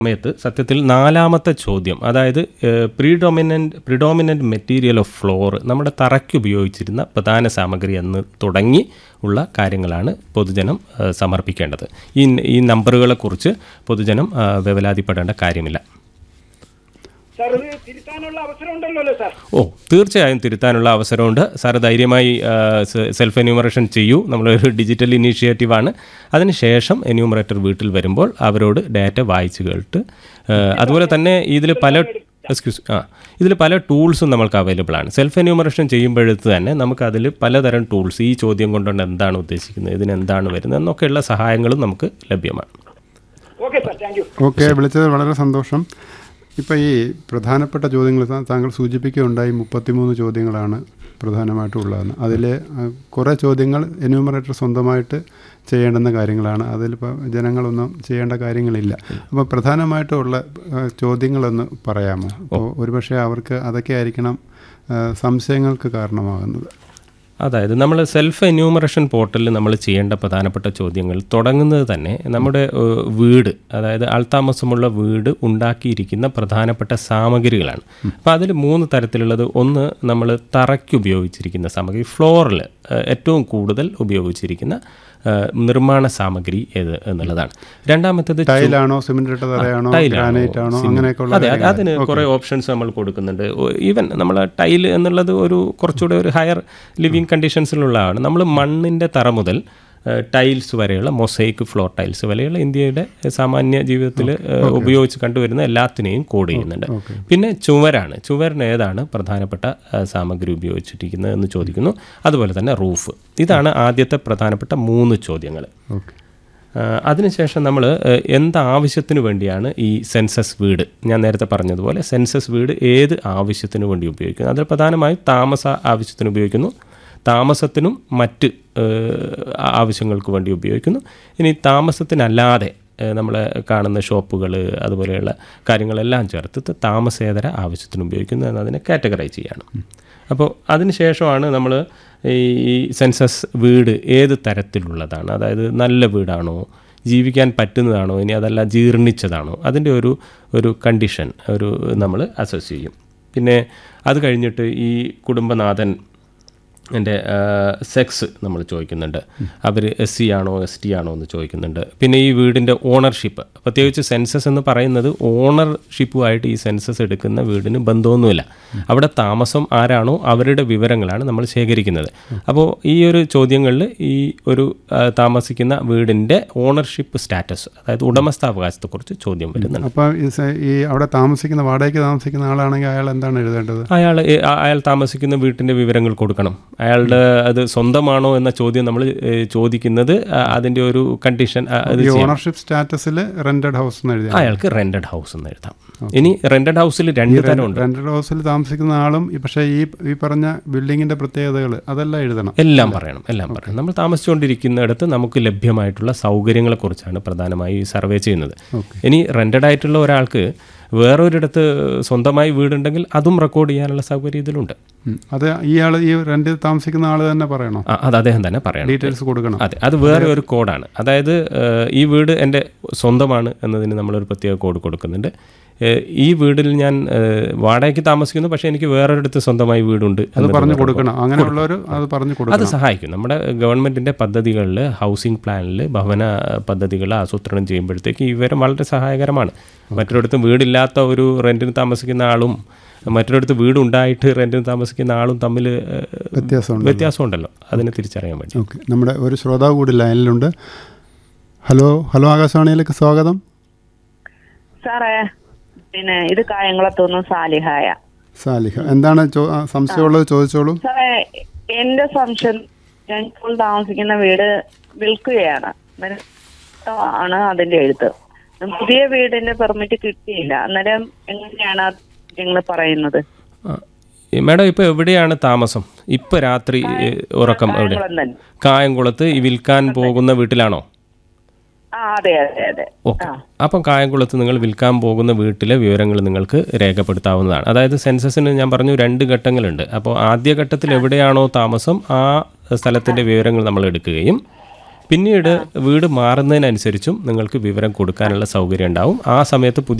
സമയത്ത് സത്യത്തിൽ നാലാമത്തെ ചോദ്യം അതായത് predominant predominant material of floor നമ്മുടെ തറയ്ക്ക് ഉപയോഗിച്ചിരുന്ന പ്രധാന സാമഗ്രി എന്ന് തുടങ്ങി ഉള്ള കാര്യങ്ങളാണ് പൊതുജനം ഏഹ്, സമർപ്പിക്കേണ്ടത് ഈ ഈ നമ്പറുകളെക്കുറിച്ച് പൊതുജനം ആ, വേവലാതിപ്പെടേണ്ട കാര്യമില്ല സാർ ഇത് തിരുത്താനുള്ള അവസരം ഉണ്ടല്ലോ സാർ ഓ തീർച്ചയായും തിരുത്താനുള്ള അവസരമുണ്ട് സാറ് ധൈര്യമായി ആ, സെ- സെൽഫ് എന്യൂമറേഷൻ ചെയ്യൂ നമ്മളൊരു ഡിജിറ്റൽ ഇനീഷ്യേറ്റീവാണ് അതിനുശേഷം എന്യൂമറേറ്റർ വീട്ടിൽ വരുമ്പോൾ അവരോട് ഡാറ്റ വായിച്ച് കേട്ട് ആ, അതുപോലെ തന്നെ ഇതിൽ പല എക്സ്ക്യൂസ് ആ ഇതിൽ പല ടൂൾസും നമുക്ക് അവൈലബിൾ ആണ് സെൽഫ് എന്യൂമറേഷൻ ചെയ്യുമ്പോഴത്ത് തന്നെ നമുക്ക് അതിൽ പലതരം ടൂൾസ് ഈ ചോദ്യം കൊണ്ടുകൊണ്ട് എന്താണ് ഉദ്ദേശിക്കുന്നത് ഇതിന് എന്താണ് വരുന്നത് എന്നൊക്കെയുള്ള സഹായങ്ങളും നമുക്ക് ലഭ്യമാണ് okay sir thank you okay വിളിച്ചത് വളരെ സന്തോഷം ഇപ്പോൾ ഈ പ്രധാനപ്പെട്ട ചോദ്യങ്ങൾ താ- താങ്കൾ സൂചിപ്പിക്കുകയുണ്ടായി മുപ്പത്തിമൂന്ന് ചോദ്യങ്ങളാണ് പ്രധാനമായിട്ടും ഉള്ളതെന്ന് അതിൽ കുറേ ചോദ്യങ്ങൾ എന്യൂമറേറ്റർ സ്വന്തമായിട്ട് ചെയ്യേണ്ടുന്ന കാര്യങ്ങളാണ് അതിലിപ്പോൾ ജനങ്ങളൊന്നും ചെയ്യേണ്ട കാര്യങ്ങളില്ല അപ്പോൾ പ്രധാനമായിട്ടുള്ള ആ, ചോദ്യങ്ങളൊന്ന് പറയാമോ അപ്പോൾ ഒരുപക്ഷെ അവർക്ക് അതൊക്കെ ആയിരിക്കണം ആ, സംശയങ്ങൾക്ക് കാരണമാകുന്നത് അതായത് നമ്മൾ സെൽഫ് എന്യൂമറേഷൻ പോർട്ടലിൽ നമ്മൾ ചെയ്യേണ്ട പ്രധാനപ്പെട്ട ചോദ്യങ്ങൾ തുടങ്ങുന്നത് തന്നെ നമ്മുടെ ഏഹ്, വീട് അതായത് ആൾതാമസമുള്ള വീട് ഉണ്ടാക്കിയിരിക്കുന്ന പ്രധാനപ്പെട്ട സാമഗ്രികളാണ് അപ്പോൾ അതിൽ മൂന്ന് തരത്തിലുള്ളത് ഒന്ന് നമ്മൾ തറയ്ക്ക് ഉപയോഗിച്ചിരിക്കുന്ന സാമഗ്രി ഫ്ലോറിൽ ഏറ്റവും കൂടുതൽ ഉപയോഗിച്ചിരിക്കുന്ന ഏഹ്, നിർമ്മാണ സാമഗ്രി ഏത് എന്നുള്ളതാണ് രണ്ടാമത്തേത് ചു- ടൈലാണോ സിമെന്റ് ഇട്ട തറയാണോ ടൈലാണോ, ഗ്രാനൈറ്റ് ആണോ സിമന്റ്. അങ്ങനെയൊക്കെയുള്ള അതെ അത് കാര്യങ്ങൾ. അതിന് കുറേ ഓപ്ഷൻസ് നമ്മൾ കൊടുക്കുന്നുണ്ട് ഈവൻ നമ്മൾ ടൈൽ എന്നുള്ളത് ഒരു കുറച്ചുകൂടെ ഒരു ഹയർ ലിവിങ് കണ്ടീഷൻസിലുള്ളതാണ് നമ്മൾ മണ്ണിൻ്റെ തറ മുതൽ ടൈൽസ് വരെയുള്ള മൊസൈക്ക് ഫ്ലോർ ടൈൽസ് വരെയുള്ള ഇന്ത്യയുടെ സാമാന്യ ജീവിതത്തിൽ ഉപയോഗിച്ച് കണ്ടുവരുന്ന എല്ലാത്തിനെയും കോഡ് ചെയ്യുന്നുണ്ട് പിന്നെ ചുവരാണ് ചുവരിന് ഏതാണ് പ്രധാനപ്പെട്ട ആ, സാമഗ്രി ഉപയോഗിച്ചിരിക്കുന്നത് എന്ന് ചോദിക്കുന്നു അതുപോലെ തന്നെ റൂഫ് ഇതാണ് ആദ്യത്തെ പ്രധാനപ്പെട്ട മൂന്ന് ചോദ്യങ്ങൾ ഓക്കെ ആ, അതിനുശേഷം നമ്മൾ എന്ത് ആവശ്യത്തിന് വേണ്ടിയാണ് ഈ സെൻസസ് വീട് ഞാൻ നേരത്തെ പറഞ്ഞതുപോലെ സെൻസസ് വീട് ഏത് ആവശ്യത്തിന് വേണ്ടി ഉപയോഗിക്കുന്നു അതിൽ പ്രധാനമായും താമസ ആവശ്യത്തിന് ഉപയോഗിക്കുന്നു താമസത്തിനും മറ്റ് ഏഹ്, ആവശ്യങ്ങൾക്ക് വേണ്ടി ഉപയോഗിക്കുന്നു ഇനി താമസത്തിനല്ലാതെ നമ്മൾ കാണുന്ന ഷോപ്പുകൾ അതുപോലെയുള്ള കാര്യങ്ങളെല്ലാം ചേർത്ത് താമസേതര ആവശ്യത്തിന് ഉപയോഗിക്കുന്നു എന്നതിനെ കാറ്റഗറൈസ് ചെയ്യാണ് അപ്പോൾ അതിനുശേഷമാണ് നമ്മൾ ഈ സെൻസസ് വീട് ഏത് തരത്തിലുള്ളതാണ് അതായത് നല്ല വീടാണോ ജീവിക്കാൻ പറ്റുന്നതാണോ ഇനി അതല്ല ജീർണിച്ചതാണോ അതിൻ്റെ ഒരു ഒരു കണ്ടീഷൻ ഒരു നമ്മൾ അസസ് ചെയ്യും പിന്നെ അത് കഴിഞ്ഞിട്ട് ഈ കുടുംബനാഥൻ എൻ്റെ സെക്സ് നമ്മൾ ചോദിക്കുന്നുണ്ട് അവർ എസ് സി ആണോ എസ് ടി ആണോ എന്ന് ചോദിക്കുന്നുണ്ട് പിന്നെ ഈ വീടിൻ്റെ ഓണർഷിപ്പ് പ്രത്യേകിച്ച് സെൻസസ് എന്ന് പറയുന്നത് ഓണർഷിപ്പുമായിട്ട് ഈ സെൻസസ് എടുക്കുന്ന വീടിന് ബന്ധമൊന്നുമില്ല അവിടെ താമസം ആരാണോ അവരുടെ വിവരങ്ങളാണ് നമ്മൾ ശേഖരിക്കുന്നത് അപ്പോൾ ഈ ഒരു ചോദ്യങ്ങളിൽ ഈ ഒരു ആ, താമസിക്കുന്ന വീടിൻ്റെ ഓണർഷിപ്പ് സ്റ്റാറ്റസ് അതായത് ഉടമസ്ഥാവകാശത്തെക്കുറിച്ച് ചോദ്യം വരുന്നുണ്ട് അപ്പോൾ ഈ സ- ഈ അവിടെ താമസിക്കുന്ന വാടകയ്ക്ക് താമസിക്കുന്ന ആളാണെങ്കിൽ അയാൾ എന്താണ് എഴുതേണ്ടത് അയാൾ അയാൾ താമസിക്കുന്ന വീട്ടിൻ്റെ വിവരങ്ങൾ കൊടുക്കണം അയാളുടെ അത് സ്വന്തമാണോ എന്ന ചോദ്യം നമ്മൾ ചോദിക്കുന്നത് ആ, അതിൻ്റെ ഒരു കണ്ടീഷൻ ആ, അത് ഈ ചെയ്യണം. ഓണർഷിപ്പ് സ്റ്റാറ്റസിൽ റെന്റഡ് ഹൗസ് എന്ന് എഴുതിയാൽ അയാൾക്ക് റെന്റഡ് ഹൗസ് എന്ന് എഴുതാം ഇനി റെന്റഡ് ഹൗസിൽ രണ്ട് തരമുണ്ട് റെന്റഡ് ഹൗസിൽ താമസിക്കുന്ന ആളും ഈ- പക്ഷേ ഈ ഈ പറഞ്ഞ ബിൽഡിങ്ങിന്റെ പ്രത്യേകതകൾ അതെല്ലാം എഴുതണം എല്ലാം പറയണം എല്ലാം പറയണം നമ്മൾ താമസിച്ചുകൊണ്ടിരിക്കുന്നിടത്ത് നമുക്ക് ലഭ്യമായിട്ടുള്ള സൗകര്യങ്ങളെക്കുറിച്ചാണ് പ്രധാനമായി ഈ സർവേ ചെയ്യുന്നത് ഇനി റെന്റഡ് ആയിട്ടുള്ള ഒരാൾക്ക് വേറൊരിടത്ത് സ്വന്തമായി വീടുണ്ടെങ്കിൽ അതും റെക്കോർഡ് ചെയ്യാനുള്ള സൗകര്യം ഇതിലുണ്ട് ഉം. അത് ഇയാൾ ഈ റെന്റ് താമസിക്കുന്ന ആൾ തന്നെ പറയണോ ആ, അത് അദ്ദേഹം തന്നെ പറയണം ഡീറ്റെയിൽസ് കൊടുക്കണം അതെ അത് വേറെ ഒരു കോഡാണ് അതായത് ഏഹ്, ഈ വീട് എൻ്റെ സ്വന്തമാണ് എന്നതിന് നമ്മളൊരു പ്രത്യേക കോഡ് കൊടുക്കുന്നുണ്ട് ഏഹ്, ഈ വീടിൽ ഞാൻ ഏഹ്, വാടകയ്ക്ക് താമസിക്കുന്നു പക്ഷേ എനിക്ക് വേറൊരിടത്ത് സ്വന്തമായി വീടുണ്ട് അത് എന്നൊരു പറഞ്ഞു വേറെ കൊടുക്കണം അങ്ങനെയുള്ളവർ അത് പറഞ്ഞു അത് കൊടുക്കണം സഹായിക്കും നമ്മുടെ ഗവൺമെൻറ്റിൻ്റെ പദ്ധതികളിൽ ഹൗസിംഗ് പ്ലാനിൽ ഭവന പദ്ധതികൾ ആസൂത്രണം ചെയ്യുമ്പോഴത്തേക്ക് ഈ വിവരം വളരെ സഹായകരമാണ് മറ്റൊരിടത്ത് വീടില്ലാത്ത ഒരു റെൻറ്റിന് താമസിക്കുന്ന ആളും മറ്റൊരിടത്ത് വീടുണ്ടായിട്ട് റെൻറ്റിന് താമസിക്കുന്ന ആളും തമ്മിൽ ഏഹ്, വ്യത്യാസമുണ്ട് വ്യത്യാസമുണ്ടല്ലോ അതിനെ തിരിച്ചറിയാൻ വേണ്ടി ഓക്കെ നമ്മുടെ ഒരു ശ്രോതാവ് കൂടി ലൈനിലുണ്ട് ഹലോ ഹലോ ആകാശവാണിയിലേക്ക് സ്വാഗതം സാറേ പിന്നെ ഇത് കായംകുളത്തുനിന്ന് സാലിഹായ സാലിഹ എന്താണ് ചോ- ആ, സംശയമുള്ളത് ചോദിച്ചോളൂ സാറേ എന്റെ സംശയം ഞാൻ ഇപ്പോൾ താമസിക്കുന്ന വീട് വിൽക്കുകയാണ് അന്നേരം ആണ് അതിന്റെ എഴുത്ത് പുതിയ വീടിന്റെ പെർമിറ്റ് കിട്ടിയില്ല അന്നേരം എങ്ങനെയാണ് നിങ്ങൾ പറയുന്നത് ആ. ഈ മാഡം ഇപ്പോൾ എവിടെയാണ് താമസം ഇപ്പോൾ രാത്രി ഏ, ഉറക്കം എവിടെ കായംകുളം തന്നെ കായംകുളത്ത് ഈ വിൽക്കാൻ പോകുന്ന വീട്ടിലാണോ ആ അതെ അതെ അതെ ഓക്കെ അപ്പം കായംകുളത്ത് നിങ്ങൾ വിൽക്കാൻ പോകുന്ന വീട്ടിലെ വിവരങ്ങൾ നിങ്ങൾക്ക് രേഖപ്പെടുത്താവുന്നതാണ് അതായത് സെൻസസിന് ഞാൻ പറഞ്ഞു രണ്ട് ഘട്ടങ്ങളുണ്ട് അപ്പോൾ ആദ്യ ഘട്ടത്തിൽ എവിടെയാണോ താമസം ആ സ്ഥലത്തിൻ്റെ വിവരങ്ങൾ നമ്മൾ എടുക്കുകയും പിന്നീട് വീട് മാറുന്നതിനനുസരിച്ചും നിങ്ങൾക്ക് വിവരം കൊടുക്കാനുള്ള സൗകര്യം ഉണ്ടാവും ആ സമയത്ത് പുതിയ